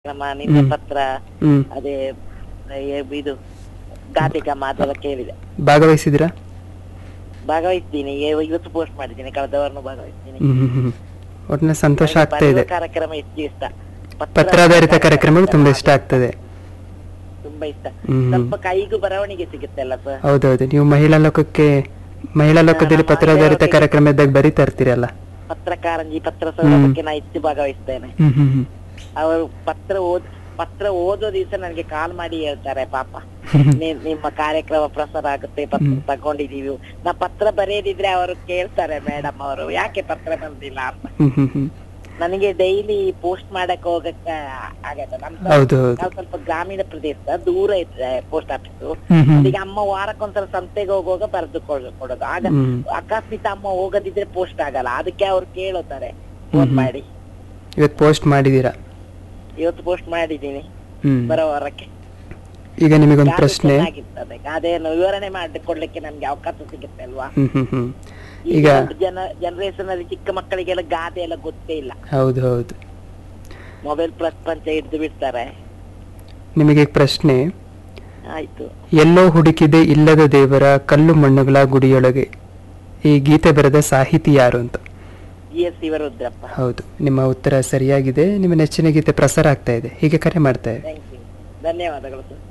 ನಮ್ಮ ನಿನ್ನ ಹ್ಮ್. ಪತ್ರ ಹ್ಮ್ ಅದೇ ಏ- ಇದು ಗಾದೆ ಗಮ್ಮ ಅದೆಲ್ಲ ಕೇಳಿದೆ ಭಾಗವಹಿಸಿದಿರಾ ಭಾಗವಹಿಸ್ತೀನಿ ಏ- ಇವತ್ತು ಪೋಸ್ಟ್ ಮಾಡಿದ್ದೀನಿ ಕಳೆದವರನ್ನು ಭಾಗವಹಿಸ್ತೀನಿ ಹ್ಮ್ ಹ್ಮ್ ಹ್ಮ್ ಒಟ್ಟಿನ ಸಂತೋಷ ನನಗೆ ಆಗ್ತಾ ಇದೆ ಬರೆಯುವ ಕಾರ್ಯಕ್ರಮ ಹೆಚ್ಚು ಇಷ್ಟ ಪತ್ರ- ಪತ್ರಾಧಾರಿತ ಕಾರ್ಯಕ್ರಮಗಳು ತುಂಬಾ ಇಷ್ಟ ಆಗ್ತದೆ ತುಂಬಾ ಇಷ್ಟ ಹ್ಮ್. ಸ್ವಲ್ಪ ಕೈಗೂ ಬರವಣಿಗೆ ಸಿಗುತ್ತಲ್ಲ ಸರ್ ಹೌದೌದು ನೀವು ಮಹಿಳಾ ಲೋಕಕ್ಕೆ ಮಹಿಳಾ ಲೋಕದಲ್ಲಿ ನಮ್ಮ ಪತ್ರಾಧಾರಿತ ಮಹಿಳೆಯರಿಗೆ- ಕಾರ್ಯಕ್ರಮ ಇದ್ದಾಗ ಬರೀತಾ ಇರ್ತೀರಲ್ಲ ಪತ್ರಕಾರಂಜಿ ಪತ್ರ ಸೌರಭಕ್ಕೆ ನಾ ಹೆಚ್ಚು ಭಾಗವಹಿಸ್ತೇನೆ ಹ್ಮ್ ಹ್ಮ್ ಹ್ಮ್ ಅವರು ಪತ್ರ ಓದ್ ಪತ್ರ ಓದೋ ದಿವಸ ನನಗೆ ಕಾಲ್ ಮಾಡಿ ಹೇಳ್ತಾರೆ ಪಾಪ ನಿ- ನಿಮ್ಮ ಕಾರ್ಯಕ್ರಮ ಪ್ರಸಾರ ಆಗುತ್ತೆ ಪತ್ರ ತಗೊಂಡಿದೀವಿ ನಾ ಪತ್ರ ಬರೆಯದಿದ್ರೆ ಅವರು ಕೇಳ್ತಾರೆ ಮೇಡಮ್ ಅವರು ಯಾಕೆ ಪತ್ರ ಬಂದಿಲ್ಲ ಅಂತ ಹ್ಮ್ ಹ್ಮ್ ಹ್ಮ್ ನನಗೆ ಡೈಲಿ ಪೋಸ್ಟ್ ಮಾಡಕ್ ಹೋಗಕ್ಕೆ ಆಗತ್ತೆ ನಮ್ದು ಹೌದು ಹೌದು ನಾವು ಸ್ವಲ್ಪ ಗ್ರಾಮೀಣ ಪ್ರದೇಶ ದೂರ ಇದೆ ಪೋಸ್ಟ್ ಆಫೀಸ್ ಹ್ಮ್ ಹ್ಮ್ ಈಗ ಅಮ್ಮ ವಾರಕ್ಕೊಂದ್ಸಲ ಸಂತೆಗೆ ಹೋಗುವಾಗ ಬರೆದು ಕೊಡೋದು ಆಗ ಹ್ಮ್. ಅಕಸ್ಮಾತ್ ಅಮ್ಮ ಹೋಗದಿದ್ರೆ ಪೋಸ್ಟ್ ಆಗಲ್ಲ ಅದಕ್ಕೆ ಅವ್ರು ಕೇಳುತ್ತಾರೆ ಫೋನ್ ಹ್ಮ್. ಮಾಡಿ ಇವತ್ತು ಪೋಸ್ಟ್ ಮಾಡಿದೀರಾ ಇವತ್ತು ಪೋಸ್ಟ್ ಮಾಡಿದ್ದೀನಿ ಹ್ಮ್ ಬರೋ ವಾರಕ್ಕೆ ಈಗ ನಿಮಗೊಂದು ಗಾದೆ ಪ್ರಶ್ನೆ ಚೆನ್ನಾಗಿರ್ತದೆ ಗಾದೆಯನ್ನು ವಿವರಣೆ ಮಾಡಿ ಕೊಡ್ಲಿಕ್ಕೆ ನಮ್ಗೆ ಅವಕಾಶ ಸಿಗುತ್ತೆ ಅಲ್ವಾ ಹ್ಮ್ ಹ್ಮ್ ಹ್ಮ್ ಈಗ ಈಗ ಜನ ಜನರೇಷನ್ ಅಲ್ಲಿ ಚಿಕ್ಕ ಮಕ್ಕಳಿಗೆಲ್ಲ ಗಾದೆ ಎಲ್ಲ ಗೊತ್ತೇ ಇಲ್ಲ ಹೌದು ಹೌದು ಮೊಬೈಲ್ ಪ್ಲಸ್ ಪಂಚ ಹಿಡಿದು ಬಿಡ್ತಾರೆ ನಿಮಗೆ ಪ್ರಶ್ನೆ ಆಯ್ತು ಎಲ್ಲೋ ಹುಡುಕಿದೆ ಇಲ್ಲದ ದೇವರ ಕಲ್ಲು ಮಣ್ಣುಗಳ ಗುಡಿಯೊಳಗೆ ಈ ಗೀತೆ ಬರೆದ ಸಾಹಿತಿ ಯಾರು ಅಂತ ಜಿ ಎಸ್ ಶಿವರುದ್ರಪ್ಪ ಹೌದು ನಿಮ್ಮ ಉತ್ತರ ಸರಿಯಾಗಿದೆ ನಿಮ್ಮ ನೆಚ್ಚಿನ ಗೀತೆ ಪ್ರಸಾರ ಆಗ್ತಾ ಇದೆ ಹೀಗೆ ಕರೆ ಮಾಡ್ತಾ ಇದೆ ಥ್ಯಾಂಕ್ ಯು ಧನ್ಯವಾದಗಳು ಸರ್